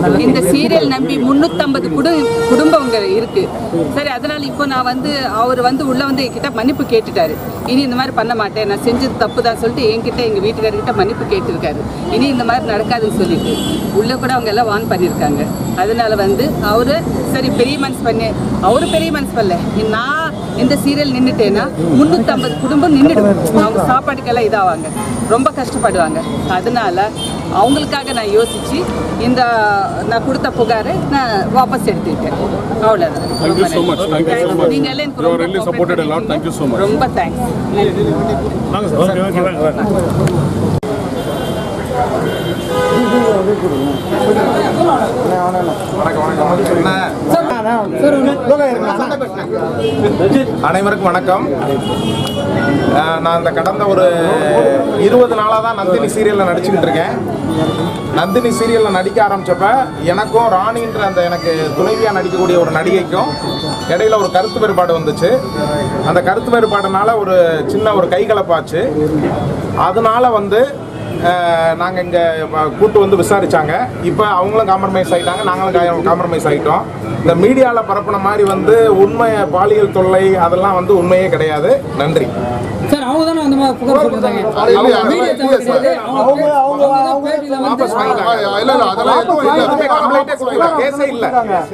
இந்த சீரியல் நம்பி முன்னூத்தம்பது குடு குடும்பங்கள் இருக்கு சரி அதனால இப்போ நான் வந்து அவர் வந்து உள்ள வந்து என்கிட்ட மன்னிப்பு கேட்டுட்டாரு இனி இந்த மாதிரி பண்ண மாட்டேன் நான் செஞ்சது தப்பு தான் சொல்லிட்டு என்கிட்ட எங்க வீட்டுக்காரர்கிட்ட மன்னிப்பு கேட்டிருக்காரு இனி இந்த மாதிரி நடக்காதுன்னு சொல்லிட்டு உள்ள கூட அவங்க எல்லாம் வான் பண்ணியிருக்காங்க அதனால வந்து அவரு சரி பெரிய மனசு பண்ணு அவரு பெரிய மனசு பண்ணல நான் இந்த சீரியல் நின்றுட்டேன்னா முந்நூற்றம்பது குடும்பம் நின்றுடும் அவங்க சாப்பாட்டுக்கெல்லாம் இதாவாங்க ரொம்ப கஷ்டப்படுவாங்க அதனால அவங்களுக்காக நான் யோசிச்சு இந்த நான் கொடுத்த புகாரை நான் வாபஸ் எடுத்துக்கிட்டேன் அவ்வளோதான் Thank you so much. Thank you so much. நீங்க எல்லாம் எனக்கு You have ரொம்ப really cooperate supported a lot. Thank you so much. ரொம்ப தேங்க்ஸ் அனைவருக்கும் வணக்கம் அஹ் நான் இந்த கடந்த ஒரு இருபது நாளாக தான் நந்தினி சீரியலில் நடிச்சுக்கிட்டு இருக்கேன் நந்தினி சீரியலில் நடிக்க ஆரம்பிச்சப்ப எனக்கும் ராணின்ற அந்த எனக்கு துணைவியாக நடிக்கக்கூடிய ஒரு நடிகைக்கும் இடையில ஒரு கருத்து வேறுபாடு வந்துச்சு அந்த கருத்து வேறுபாடுனால ஒரு சின்ன ஒரு கைகலப்பாச்சு அதனால வந்து நாங்கள் இங்கே கூட்டு வந்து விசாரிச்சாங்க இப்போ அவங்களும் காம்ப்ரமைஸ் ஆகிட்டாங்க நாங்களும் காம்ப்ரமைஸ் ஆகிட்டோம் இந்த மீடியாவில் பரப்புன மாதிரி வந்து உண்மை பாலியல் தொல்லை அதெல்லாம் வந்து உண்மையே கிடையாது நன்றி சார் அவங்க தானே அந்த மாதிரி புகார் சொல்லிருந்தாங்க மீடியா சேனல் கிடையாது அவங்க அவங்க அவங்க பேட்டியில வந்து வாபஸ் வாங்கிட்டாங்க. இல்ல, இல்ல, அதெல்லாம் எதுவும் இல்ல. எதுவுமே complaint ஏ கொடுக்கல. கேஸே இல்ல.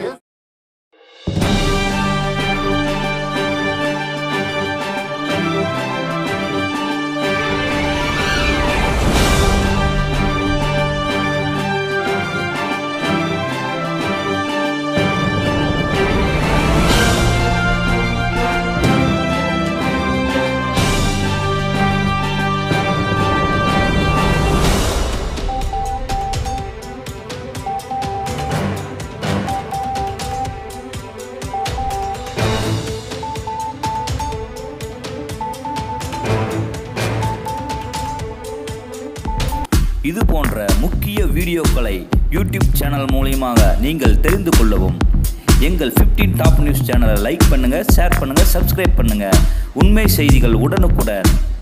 இது போன்ற முக்கிய வீடியோக்களை யூடியூப் சேனல் மூலியமாக நீங்கள் தெரிந்து கொள்ளவும் எங்கள் 15 டாப் நியூஸ் சேனலை லைக் பண்ணுங்கள் ஷேர் பண்ணுங்கள் சப்ஸ்கிரைப் பண்ணுங்கள் உண்மை செய்திகள் உடனுக்குடன்